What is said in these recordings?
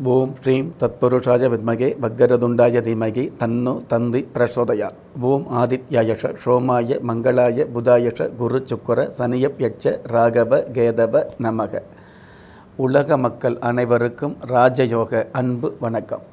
ஓம் ஸ்ரீம் தத்புருஷாய வித்மகே வக்கரதுண்டாய தீமகி தன்னோ தந்தி பிரசோதயாத் ஓம் ஆதித்யாயஷ சோமாய மங்களாய புதாயஷ குரு சுக்கர சனியப் யட்ச ராகவ கேதவ நமக உலக மக்கள் அனைவருக்கும் ராஜயோக அன்பு வணக்கம்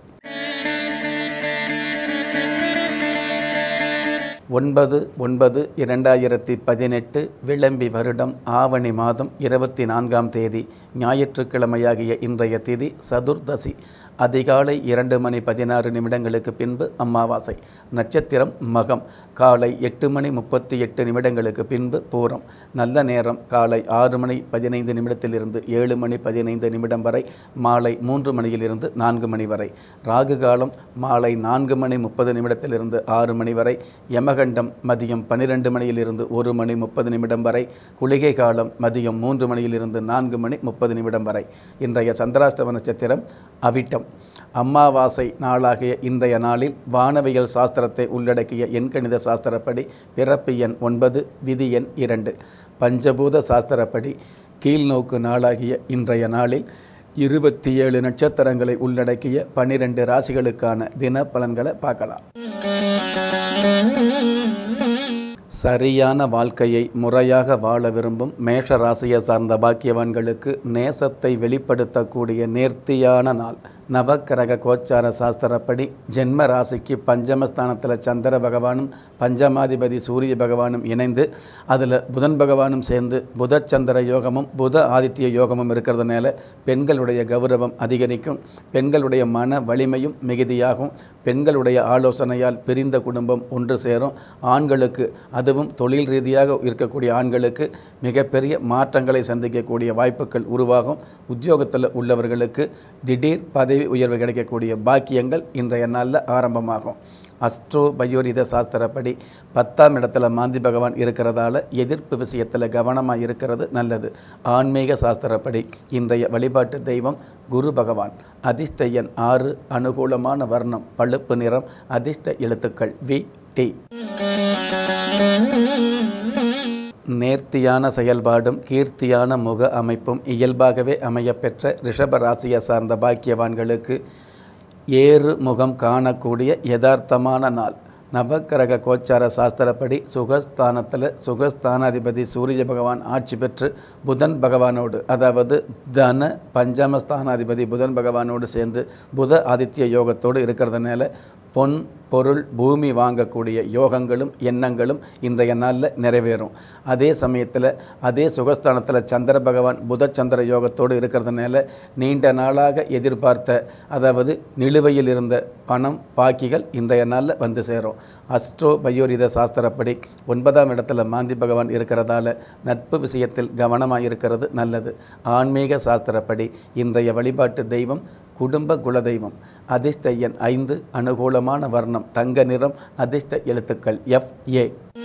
ஒன்பது ஒன்பது இரண்டாயிரத்தி பதினெட்டு விளம்பி வருடம் ஆவணி மாதம் இருபத்தி நான்காம் தேதி ஞாயிற்றுக்கிழமையாகிய இன்றைய திதி சதுர்தசி அதிகாலை இரண்டு மணி பதினாறு நிமிடங்களுக்கு பின்பு அமாவாசை நட்சத்திரம் மகம் காலை எட்டு மணி முப்பத்தி எட்டு நிமிடங்களுக்கு பின்பு பூரம் நல்ல நேரம் காலை ஆறு மணி பதினைந்து நிமிடத்திலிருந்து ஏழு மணி பதினைந்து நிமிடம் வரை மாலை மூன்று மணியிலிருந்து நான்கு மணி வரை ராகு காலம் மாலை நான்கு மணி முப்பது நிமிடத்திலிருந்து ஆறு மணி வரை யமகண்டம் மதியம் பன்னிரெண்டு மணியிலிருந்து ஒரு மணி முப்பது நிமிடம் வரை குளிகை காலம் மதியம் மூன்று மணியிலிருந்து நான்கு மணி முப்பது நிமிடம் வரை இன்றைய சந்திராஷ்டம நட்சத்திரம் அவிட்டம் அமாவாசை நாளாகிய இன்றைய நாளில் வானவியல் சாஸ்திரத்தை உள்ளடக்கிய எண்கணித சாஸ்திரப்படி பிறப்பு எண் ஒன்பது விதி எண் இரண்டு பஞ்சபூத சாஸ்திரப்படி கீழ்நோக்கு நாளாகிய இன்றைய நாளில் இருபத்தி ஏழு நட்சத்திரங்களை உள்ளடக்கிய பனிரெண்டு ராசிகளுக்கான தின பலன்களை பார்க்கலாம் சரியான வாழ்க்கையை முறையாக வாழ விரும்பும் மேஷ ராசியை சார்ந்த பாக்கியவான்களுக்கு நேசத்தை வெளிப்படுத்தக்கூடிய நேர்த்தியான நாள் நவக்கிரக கோச்சார சாஸ்திரப்படி ஜென்ம ராசிக்கு பஞ்சமஸ்தானத்தில் சந்திர பகவானும் பஞ்சமாதிபதி சூரிய பகவானும் இணைந்து அதில் புதன் பகவானும் சேர்ந்து புத சந்திர யோகமும் புத ஆதித்ய யோகமும் இருக்கிறதுனால பெண்களுடைய கௌரவம் அதிகரிக்கும் பெண்களுடைய மன வலிமையும் மிகுதியாகும் பெண்களுடைய ஆலோசனையால் பிரிந்த குடும்பம் ஒன்று சேரும் ஆண்களுக்கு அதுவும் தொழில் ரீதியாக இருக்கக்கூடிய ஆண்களுக்கு மிகப்பெரிய மாற்றங்களை சந்திக்கக்கூடிய வாய்ப்புகள் உருவாகும் உத்தியோகத்தில் உள்ளவர்களுக்கு திடீர் பதவி உயர்வு கிடைக்கக்கூடிய பாக்கியங்கள் இன்றைய நாளில் ஆரம்பமாகும் அஸ்ட்ரோ பயோரித சாஸ்திரப்படி பத்தாம் இடத்துல மாந்தி பகவான் இருக்கிறதால எதிர்ப்பு விஷயத்தில் கவனமாக இருக்கிறது நல்லது ஆன்மீக சாஸ்திரப்படி இன்றைய வழிபாட்டு தெய்வம் குரு பகவான் அதிர்ஷ்ட எண் ஆறு அனுகூலமான வர்ணம் பழுப்பு நிறம் அதிர்ஷ்ட எழுத்துக்கள் வி டி நேர்த்தியான செயல்பாடும் கீர்த்தியான முக அமைப்பும் இயல்பாகவே அமையப்பெற்ற ரிஷப ராசியை சார்ந்த பாக்கியவான்களுக்கு ஏறு முகம் காணக்கூடிய யதார்த்தமான நாள் நவக்கிரக கோச்சார சாஸ்திரப்படி சுகஸ்தானத்தில் சுகஸ்தானாதிபதி சூரிய பகவான் ஆட்சி பெற்று புதன் பகவானோடு அதாவது தன பஞ்சமஸ்தானாதிபதி புதன் பகவானோடு சேர்ந்து புத ஆதித்ய யோகத்தோடு இருக்கிறதுனால பொன் பொருள் பூமி வாங்கக்கூடிய யோகங்களும் எண்ணங்களும் இன்றைய நாளில் நிறைவேறும் அதே சமயத்தில் அதே சுகஸ்தானத்தில் சந்திர பகவான் புதச்சந்திர யோகத்தோடு இருக்கிறதுனால நீண்ட நாளாக எதிர்பார்த்த அதாவது நிலுவையில் இருந்த பணம் பாக்கிகள் இன்றைய நாளில் வந்து சேரும் அஸ்ட்ரோ பயோரித சாஸ்திரப்படி ஒன்பதாம் இடத்துல மாந்தி பகவான் இருக்கிறதால நட்பு விஷயத்தில் கவனமாக இருக்கிறது நல்லது ஆன்மீக சாஸ்திரப்படி இன்றைய வழிபாட்டு தெய்வம் குடும்ப குலதெய்வம் அதிர்ஷ்ட எண் ஐந்து அனுகூலமான வர்ணம் தங்க நிறம் அதிர்ஷ்ட எழுத்துக்கள் எஃப் ஏ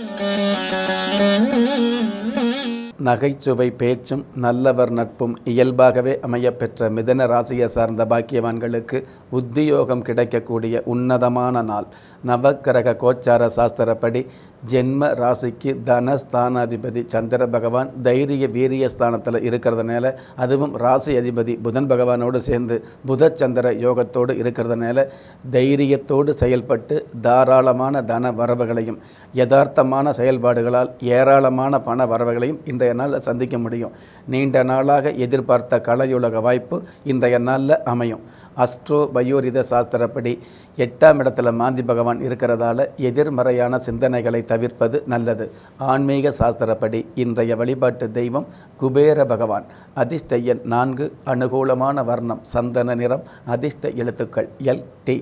நகைச்சுவை பேச்சும் நல்லவர் நட்பும் இயல்பாகவே அமையப்பெற்ற மிதன ராசியை சார்ந்த பாக்கியவான்களுக்கு உத்தியோகம் கிடைக்கக்கூடிய உன்னதமான நாள் நவக்கிரக கோச்சார சாஸ்திரப்படி ஜென்ம ராசிக்கு தனஸ்தானாதிபதி சந்திர பகவான் தைரிய வீரிய ஸ்தானத்தில் இருக்கிறதுனால அதுவும் ராசி அதிபதி புதன் பகவானோடு சேர்ந்து புதச்சந்திர யோகத்தோடு இருக்கிறதுனால தைரியத்தோடு செயல்பட்டு தாராளமான தன வரவுகளையும் யதார்த்தமான செயல்பாடுகளால் ஏராளமான பண வரவுகளையும் இன்றைய நாளில் சந்திக்க முடியும் நீண்ட நாளாக எதிர்பார்த்த கலையுலக வாய்ப்பு இன்றைய நாளில் அமையும் அஸ்ட்ரோ பயோரித சாஸ்திரப்படி எட்டாம் இடத்துல மாந்தி பகவான் இருக்கிறதால எதிர்மறையான சிந்தனைகளை தவிர்ப்பது நல்லது ஆன்மீக சாஸ்திரப்படி இன்றைய வழிபாட்டு தெய்வம் குபேர பகவான் அதிர்ஷ்ட எண் நான்கு அனுகூலமான வர்ணம் சந்தன நிறம் அதிர்ஷ்ட எழுத்துக்கள் எல் டி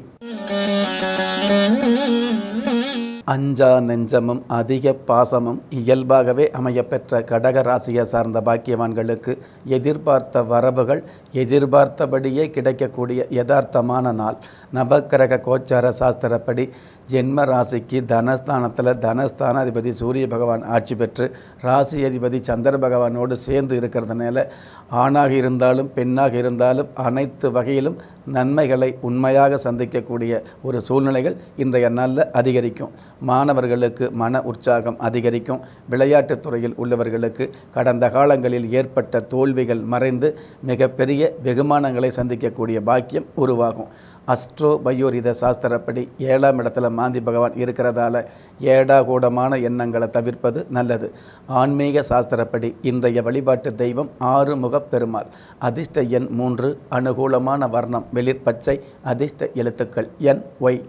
அஞ்சா நெஞ்சமும் அதிக பாசமும் இயல்பாகவே அமையப்பெற்ற கடக ராசியை சார்ந்த பாக்கியவான்களுக்கு எதிர்பார்த்த வரவுகள் எதிர்பார்த்தபடியே கிடைக்கக்கூடிய யதார்த்தமான நாள் நவக்கிரக கோச்சார சாஸ்திரப்படி ஜென்ம ராசிக்கு தனஸ்தானத்தில் தனஸ்தானாதிபதி சூரிய பகவான் ஆட்சி பெற்று ராசி அதிபதி சந்திர பகவானோடு சேர்ந்து இருக்கிறதுனால ஆணாக இருந்தாலும் பெண்ணாக இருந்தாலும் அனைத்து வகையிலும் நன்மைகளை உண்மையாக சந்திக்கக்கூடிய ஒரு சூழ்நிலைகள் இன்றைய நாளில் அதிகரிக்கும் மாணவர்களுக்கு மன உற்சாகம் அதிகரிக்கும் விளையாட்டுத் துறையில் உள்ளவர்களுக்கு கடந்த காலங்களில் ஏற்பட்ட தோல்விகள் மறைந்து மிகப்பெரிய வெகுமானங்களை சந்திக்கக்கூடிய பாக்கியம் உருவாகும் அஸ்ட்ரோ பயோரித சாஸ்திரப்படி ஏழாம் இடத்துல மாந்தி பகவான் இருக்கிறதால ஏடாகூடமான எண்ணங்களை தவிர்ப்பது நல்லது ஆன்மீக சாஸ்திரப்படி இன்றைய வழிபாட்டு தெய்வம் ஆறுமுகப் பெருமாள் அதிர்ஷ்ட எண் மூன்று அனுகூலமான வர்ணம் வெளிர் பச்சை அதிர்ஷ்ட எழுத்துக்கள் என் ஒய்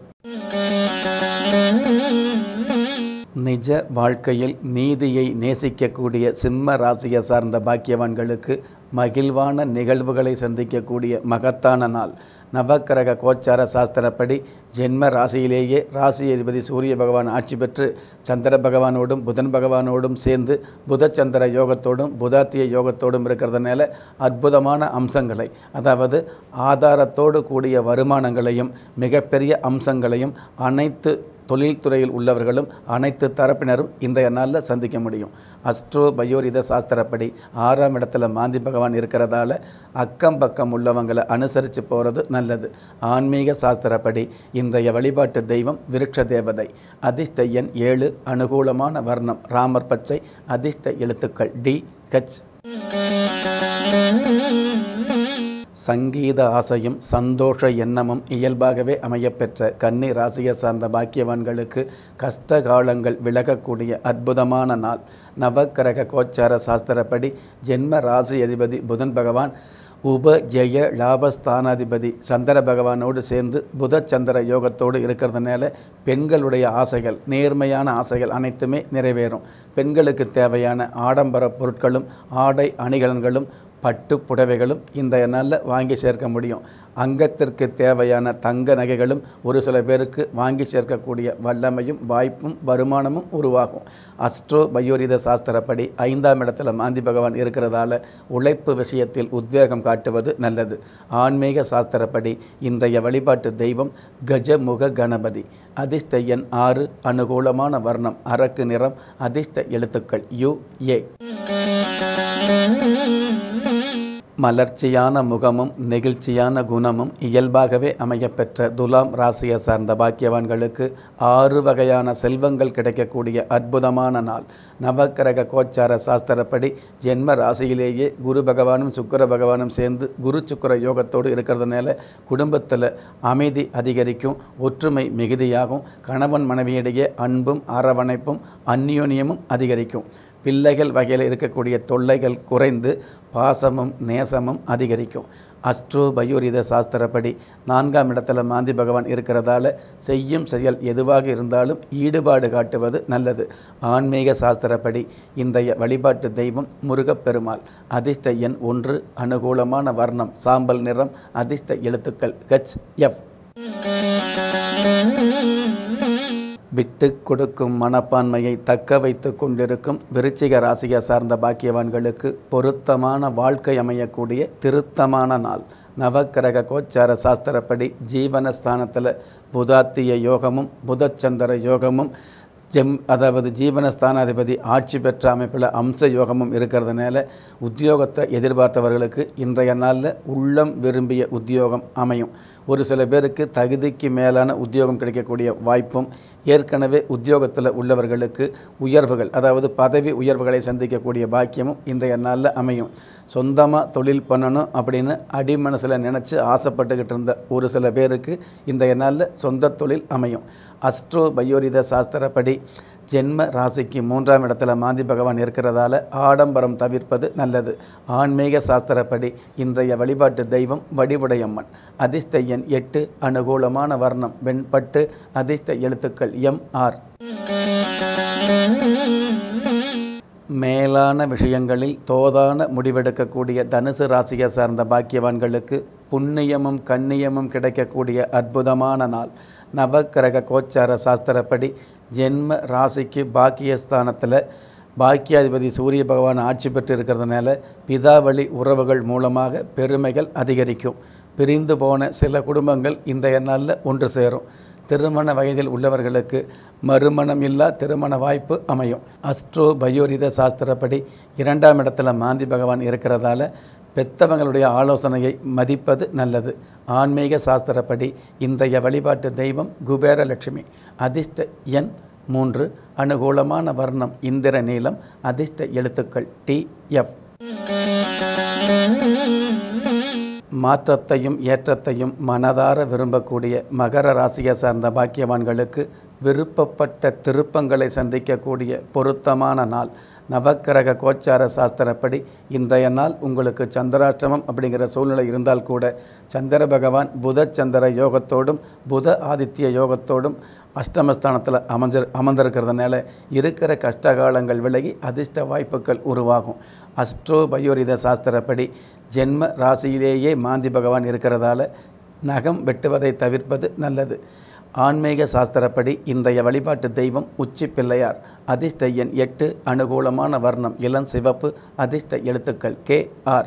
நிஜ வாழ்க்கையில் நீதியை நேசிக்கக்கூடிய சிம்ம ராசியை சார்ந்த பாக்கியவான்களுக்கு மகிழ்வான நிகழ்வுகளை சந்திக்கக்கூடிய மகத்தான நாள் நவக்கிரக கோச்சார சாஸ்திரப்படி ஜென்ம ராசியிலேயே ராசி அதிபதி சூரிய பகவான் ஆட்சி பெற்று சந்திர பகவானோடும் புதன் பகவானோடும் சேர்ந்து புதச்சந்திர யோகத்தோடும் புதாத்திய யோகத்தோடும் இருக்கிறதுனால அற்புதமான அம்சங்களை அதாவது ஆதாரத்தோடு கூடிய வருமானங்களையும் மிகப்பெரிய அம்சங்களையும் அனைத்து தொழில்துறையில் உள்ளவர்களும் அனைத்து தரப்பினரும் இன்றைய நாளில் சந்திக்க முடியும் அஸ்ட்ரோ பயோரித சாஸ்திரப்படி ஆறாம் இடத்துல மாந்தி பகவான் இருக்கிறதால அக்கம் பக்கம் உள்ளவங்களை அனுசரித்து போகிறது நல்லது ஆன்மீக சாஸ்திரப்படி இன்றைய வழிபாட்டு தெய்வம் விருட்ச தேவதை அதிர்ஷ்ட எண் ஏழு அனுகூலமான வர்ணம் ராமர் பச்சை அதிர்ஷ்ட எழுத்துக்கள் டி கச் சங்கீத ஆசையும் சந்தோஷ எண்ணமும் இயல்பாகவே அமையப்பெற்ற கன்னி ராசியை சார்ந்த பாக்கியவான்களுக்கு கஷ்ட காலங்கள் விலகக்கூடிய அற்புதமான நாள் நவக்கிரக கோச்சார சாஸ்திரப்படி ஜென்ம ராசி அதிபதி புதன் பகவான் உப ஜெய லாபஸ்தானாதிபதி சந்திர பகவானோடு சேர்ந்து புத சந்திர யோகத்தோடு இருக்கிறதுனால பெண்களுடைய ஆசைகள் நேர்மையான ஆசைகள் அனைத்துமே நிறைவேறும் பெண்களுக்கு தேவையான ஆடம்பர பொருட்களும் ஆடை அணிகலன்களும் பட்டு புடவைகளும் இன்றைய நாளில் வாங்கி சேர்க்க முடியும் அங்கத்திற்கு தேவையான தங்க நகைகளும் ஒரு சில பேருக்கு வாங்கி சேர்க்கக்கூடிய வல்லமையும் வாய்ப்பும் வருமானமும் உருவாகும் அஸ்ட்ரோ பயோரித சாஸ்திரப்படி ஐந்தாம் இடத்துல மாந்தி பகவான் இருக்கிறதால உழைப்பு விஷயத்தில் உத்வேகம் காட்டுவது நல்லது ஆன்மீக சாஸ்திரப்படி இன்றைய வழிபாட்டு தெய்வம் கஜமுக கணபதி அதிர்ஷ்ட எண் ஆறு அனுகூலமான வர்ணம் அரக்கு நிறம் அதிர்ஷ்ட எழுத்துக்கள் யு ஏ மலர்ச்சியான முகமும் நெகிழ்ச்சியான குணமும் இயல்பாகவே அமையப்பெற்ற துலாம் ராசியை சார்ந்த பாக்கியவான்களுக்கு ஆறு வகையான செல்வங்கள் கிடைக்கக்கூடிய அற்புதமான நாள் நவக்கிரக கோச்சார சாஸ்திரப்படி ஜென்ம ராசியிலேயே குரு பகவானும் சுக்கிர பகவானும் சேர்ந்து குரு சுக்கிர யோகத்தோடு இருக்கிறதுனால குடும்பத்தில் அமைதி அதிகரிக்கும் ஒற்றுமை மிகுதியாகும் கணவன் மனைவியிடையே அன்பும் அரவணைப்பும் அந்யோன்யமும் அதிகரிக்கும் பிள்ளைகள் வகையில் இருக்கக்கூடிய தொல்லைகள் குறைந்து பாசமும் நேசமும் அதிகரிக்கும் அஸ்ட்ரோ பயோரித சாஸ்திரப்படி நான்காம் இடத்துல மாந்தி பகவான் இருக்கிறதால செய்யும் செயல் எதுவாக இருந்தாலும் ஈடுபாடு காட்டுவது நல்லது ஆன்மீக சாஸ்திரப்படி இன்றைய வழிபாட்டு தெய்வம் முருகப்பெருமாள் அதிர்ஷ்ட எண் ஒன்று அனுகூலமான வர்ணம் சாம்பல் நிறம் அதிர்ஷ்ட எழுத்துக்கள் ஹெச் எஃப் விட்டு கொடுக்கும் மனப்பான்மையை தக்க வைத்து கொண்டிருக்கும் விருச்சிக ராசியை சார்ந்த பாக்கியவான்களுக்கு பொருத்தமான வாழ்க்கை அமையக்கூடிய திருத்தமான நாள் நவக்கிரக கோச்சார சாஸ்திரப்படி ஜீவனஸ்தானத்தில் புதாத்திய யோகமும் புதச்சந்திர யோகமும் ஜெம் அதாவது ஜீவனஸ்தானாதிபதி ஆட்சி பெற்ற அமைப்பில் அம்ச யோகமும் இருக்கிறதுனால உத்தியோகத்தை எதிர்பார்த்தவர்களுக்கு இன்றைய நாளில் உள்ளம் விரும்பிய உத்தியோகம் அமையும் ஒரு சில பேருக்கு தகுதிக்கு மேலான உத்தியோகம் கிடைக்கக்கூடிய வாய்ப்பும் ஏற்கனவே உத்தியோகத்தில் உள்ளவர்களுக்கு உயர்வுகள் அதாவது பதவி உயர்வுகளை சந்திக்கக்கூடிய பாக்கியமும் இன்றைய நாளில் அமையும் சொந்தமாக தொழில் பண்ணணும் அப்படின்னு அடிமனசில் நினச்சி ஆசைப்பட்டுக்கிட்டு இருந்த ஒரு சில பேருக்கு இன்றைய நாளில் சொந்த தொழில் அமையும் அஸ்ட்ரோ பயோரித சாஸ்திரப்படி ஜென்ம ராசிக்கு மூன்றாம் இடத்துல மாந்தி பகவான் இருக்கிறதால ஆடம்பரம் தவிர்ப்பது நல்லது ஆன்மீக சாஸ்திரப்படி இன்றைய வழிபாட்டு தெய்வம் வடிவுடையம்மன் அதிர்ஷ்ட எண் எட்டு அனுகூலமான வர்ணம் வெண்பட்டு அதிர்ஷ்ட எழுத்துக்கள் எம் ஆர் மேலான விஷயங்களில் தோதான முடிவெடுக்கக்கூடிய தனுசு ராசியை சார்ந்த பாக்கியவான்களுக்கு புண்ணியமும் கண்ணியமும் கிடைக்கக்கூடிய அற்புதமான நாள் நவக்கிரக கோச்சார சாஸ்திரப்படி ஜென்ம ராசிக்கு பாக்கியஸ்தானத்தில் பாக்கியாதிபதி சூரிய பகவான் ஆட்சி பெற்று இருக்கிறதுனால பிதாவளி உறவுகள் மூலமாக பெருமைகள் அதிகரிக்கும் பிரிந்து போன சில குடும்பங்கள் இன்றைய நாளில் ஒன்று சேரும் திருமண வயதில் உள்ளவர்களுக்கு மறுமணம் இல்லா திருமண வாய்ப்பு அமையும் அஸ்ட்ரோ பயோரித சாஸ்திரப்படி இரண்டாம் இடத்துல மாந்தி பகவான் இருக்கிறதால பெத்தவங்களுடைய ஆலோசனையை மதிப்பது நல்லது ஆன்மீக சாஸ்திரப்படி இன்றைய வழிபாட்டு தெய்வம் குபேரலட்சுமி அதிர்ஷ்ட எண் மூன்று அனுகூலமான வர்ணம் இந்திர நீலம் அதிர்ஷ்ட எழுத்துக்கள் டி எஃப் மாற்றத்தையும் ஏற்றத்தையும் மனதார விரும்பக்கூடிய மகர ராசியை சார்ந்த பாக்கியவான்களுக்கு விருப்பப்பட்ட திருப்பங்களை சந்திக்கக்கூடிய பொருத்தமான நாள் நவக்கிரக கோச்சார சாஸ்திரப்படி இன்றைய நாள் உங்களுக்கு சந்திராஷ்டமம் அப்படிங்கிற சூழ்நிலை இருந்தால் கூட சந்திர பகவான் புத சந்திர யோகத்தோடும் புத ஆதித்ய யோகத்தோடும் அஷ்டமஸ்தானத்தில் அமர்ந்து அமர்ந்திருக்கிறதுனால இருக்கிற கஷ்டகாலங்கள் விலகி அதிர்ஷ்ட வாய்ப்புகள் உருவாகும் அஸ்ட்ரோ பயோரித சாஸ்திரப்படி ஜென்ம ராசியிலேயே மாந்தி பகவான் இருக்கிறதால நகம் வெட்டுவதை தவிர்ப்பது நல்லது ஆன்மீக சாஸ்திரப்படி இன்றைய வழிபாட்டு தெய்வம் உச்சி பிள்ளையார் அதிர்ஷ்ட எண் எட்டு அனுகூலமான வர்ணம் இளம் சிவப்பு அதிர்ஷ்ட எழுத்துக்கள் கே ஆர்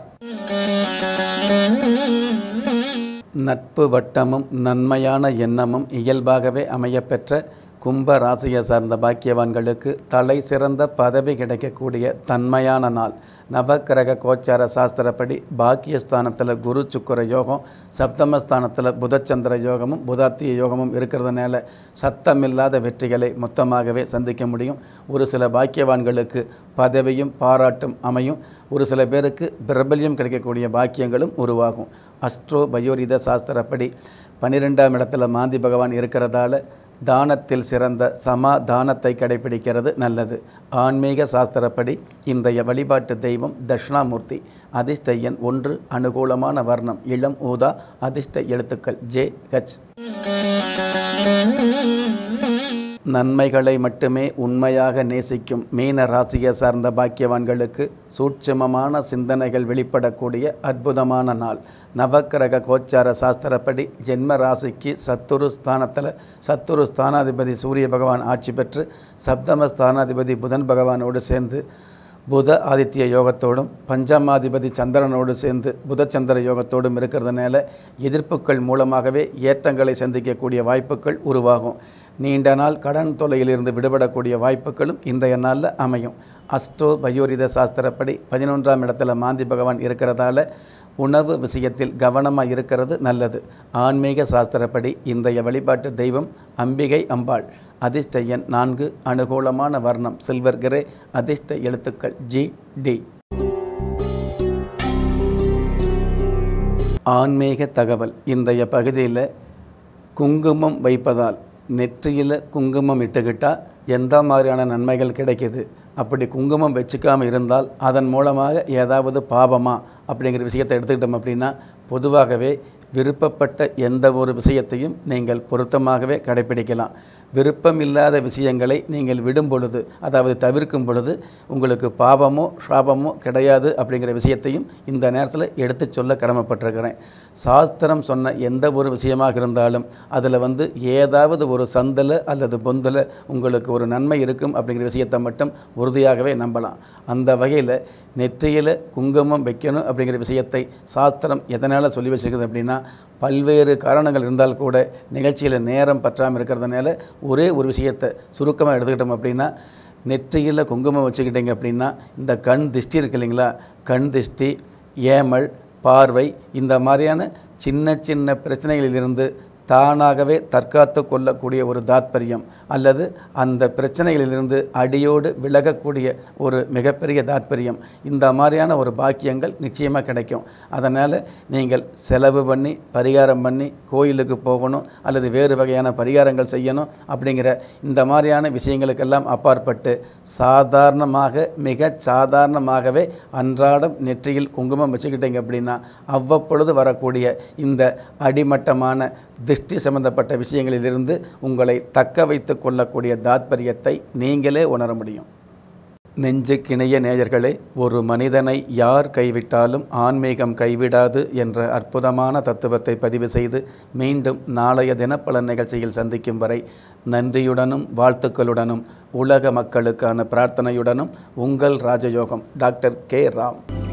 நட்பு வட்டமும் நன்மையான எண்ணமும் இயல்பாகவே அமையப்பெற்ற கும்ப ராசியை சார்ந்த பாக்கியவான்களுக்கு தலை சிறந்த பதவி கிடைக்கக்கூடிய தன்மையான நாள் நவக்கிரக கோச்சார சாஸ்திரப்படி பாக்கியஸ்தானத்தில் குரு சுக்கர யோகம் சப்தமஸ்தானத்தில் புதச்சந்திர யோகமும் புதாத்திய யோகமும் இருக்கிறதுனால சத்தமில்லாத வெற்றிகளை மொத்தமாகவே சந்திக்க முடியும் ஒரு சில பாக்கியவான்களுக்கு பதவியும் பாராட்டும் அமையும் ஒரு சில பேருக்கு பிரபல்யம் கிடைக்கக்கூடிய பாக்கியங்களும் உருவாகும் அஸ்ட்ரோ பயோரித சாஸ்திரப்படி பன்னிரெண்டாம் இடத்துல மாந்தி பகவான் இருக்கிறதால தானத்தில் சிறந்த சமாதானத்தை கடைபிடிக்கிறது நல்லது ஆன்மீக சாஸ்திரப்படி இன்றைய வழிபாட்டு தெய்வம் தட்சிணாமூர்த்தி அதிர்ஷ்ட எண் ஒன்று அனுகூலமான வர்ணம் இளம் ஊதா அதிர்ஷ்ட எழுத்துக்கள் ஜே ஹச் நன்மைகளை மட்டுமே உண்மையாக நேசிக்கும் மீன ராசியை சார்ந்த பாக்கியவான்களுக்கு சூட்சுமமான சிந்தனைகள் வெளிப்படக்கூடிய அற்புதமான நாள் நவக்கிரக கோச்சார சாஸ்திரப்படி ஜென்ம ராசிக்கு சத்துரு ஸ்தானத்தில் சத்துரு ஸ்தானாதிபதி சூரிய பகவான் ஆட்சி பெற்று சப்தம ஸ்தானாதிபதி புதன் பகவானோடு சேர்ந்து புத ஆதித்ய யோகத்தோடும் பஞ்சமாதிபதி சந்திரனோடு சேர்ந்து புதச்சந்திர யோகத்தோடும் இருக்கிறதுனால எதிர்ப்புகள் மூலமாகவே ஏற்றங்களை சந்திக்கக்கூடிய வாய்ப்புகள் உருவாகும் நீண்ட நாள் கடன் தொல்லையிலிருந்து விடுபடக்கூடிய வாய்ப்புகளும் இன்றைய நாளில் அமையும் அஸ்ட்ரோ பயோரித சாஸ்திரப்படி பதினொன்றாம் இடத்துல மாந்தி பகவான் இருக்கிறதால உணவு விஷயத்தில் கவனமாக இருக்கிறது நல்லது ஆன்மீக சாஸ்திரப்படி இன்றைய வழிபாட்டு தெய்வம் அம்பிகை அம்பாள் அதிர்ஷ்ட எண் நான்கு அனுகூலமான வர்ணம் சில்வர் கிரே அதிர்ஷ்ட எழுத்துக்கள் ஜி டி ஆன்மீக தகவல் இன்றைய பகுதியில் குங்குமம் வைப்பதால் நெற்றியில் குங்குமம் இட்டுக்கிட்டால் எந்த மாதிரியான நன்மைகள் கிடைக்குது அப்படி குங்குமம் வச்சுக்காமல் இருந்தால் அதன் மூலமாக ஏதாவது பாவமா அப்படிங்கிற விஷயத்தை எடுத்துக்கிட்டோம் அப்படின்னா பொதுவாகவே விருப்பப்பட்ட எந்த ஒரு விஷயத்தையும் நீங்கள் பொருத்தமாகவே கடைபிடிக்கலாம் விருப்பம் இல்லாத விஷயங்களை நீங்கள் விடும் பொழுது அதாவது தவிர்க்கும் பொழுது உங்களுக்கு பாவமோ சாபமோ கிடையாது அப்படிங்கிற விஷயத்தையும் இந்த நேரத்தில் எடுத்து சொல்ல கடமைப்பட்டிருக்கிறேன் சாஸ்திரம் சொன்ன எந்த ஒரு விஷயமாக இருந்தாலும் அதில் வந்து ஏதாவது ஒரு சந்தில் அல்லது பொந்தில் உங்களுக்கு ஒரு நன்மை இருக்கும் அப்படிங்கிற விஷயத்தை மட்டும் உறுதியாகவே நம்பலாம் அந்த வகையில் நெற்றியில் குங்குமம் வைக்கணும் அப்படிங்கிற விஷயத்தை சாஸ்திரம் எதனால் சொல்லி வச்சுருக்குது அப்படின்னா பல்வேறு காரணங்கள் இருந்தால் கூட நிகழ்ச்சியில் நேரம் பற்றாமல் இருக்கிறதுனால ஒரே ஒரு விஷயத்தை சுருக்கமாக எடுத்துக்கிட்டோம் அப்படின்னா நெற்றியில் குங்குமம் வச்சுக்கிட்டீங்க அப்படின்னா இந்த கண் திஷ்டி இருக்கு இல்லைங்களா கண் திஷ்டி ஏமல் பார்வை இந்த மாதிரியான சின்ன சின்ன பிரச்சனைகளிலிருந்து தானாகவே தற்காத்து கொள்ளக்கூடிய ஒரு தாத்பரியம் அல்லது அந்த பிரச்சனைகளிலிருந்து அடியோடு விலகக்கூடிய ஒரு மிகப்பெரிய தாத்பரியம் இந்த மாதிரியான ஒரு பாக்கியங்கள் நிச்சயமாக கிடைக்கும் அதனால் நீங்கள் செலவு பண்ணி பரிகாரம் பண்ணி கோயிலுக்கு போகணும் அல்லது வேறு வகையான பரிகாரங்கள் செய்யணும் அப்படிங்கிற இந்த மாதிரியான விஷயங்களுக்கெல்லாம் அப்பாற்பட்டு சாதாரணமாக மிக சாதாரணமாகவே அன்றாடம் நெற்றியில் குங்குமம் வச்சுக்கிட்டீங்க அப்படின்னா அவ்வப்பொழுது வரக்கூடிய இந்த அடிமட்டமான திருஷ்டி சம்பந்தப்பட்ட விஷயங்களிலிருந்து உங்களை தக்க வைத்து கொள்ளக்கூடிய தாத்பரியத்தை நீங்களே உணர முடியும் நெஞ்சுக்கிணைய நேயர்களே ஒரு மனிதனை யார் கைவிட்டாலும் ஆன்மீகம் கைவிடாது என்ற அற்புதமான தத்துவத்தை பதிவு செய்து மீண்டும் நாளைய தினப்பலன் நிகழ்ச்சியில் சந்திக்கும் வரை நன்றியுடனும் வாழ்த்துக்களுடனும் உலக மக்களுக்கான பிரார்த்தனையுடனும் உங்கள் ராஜயோகம் டாக்டர் கே ராம்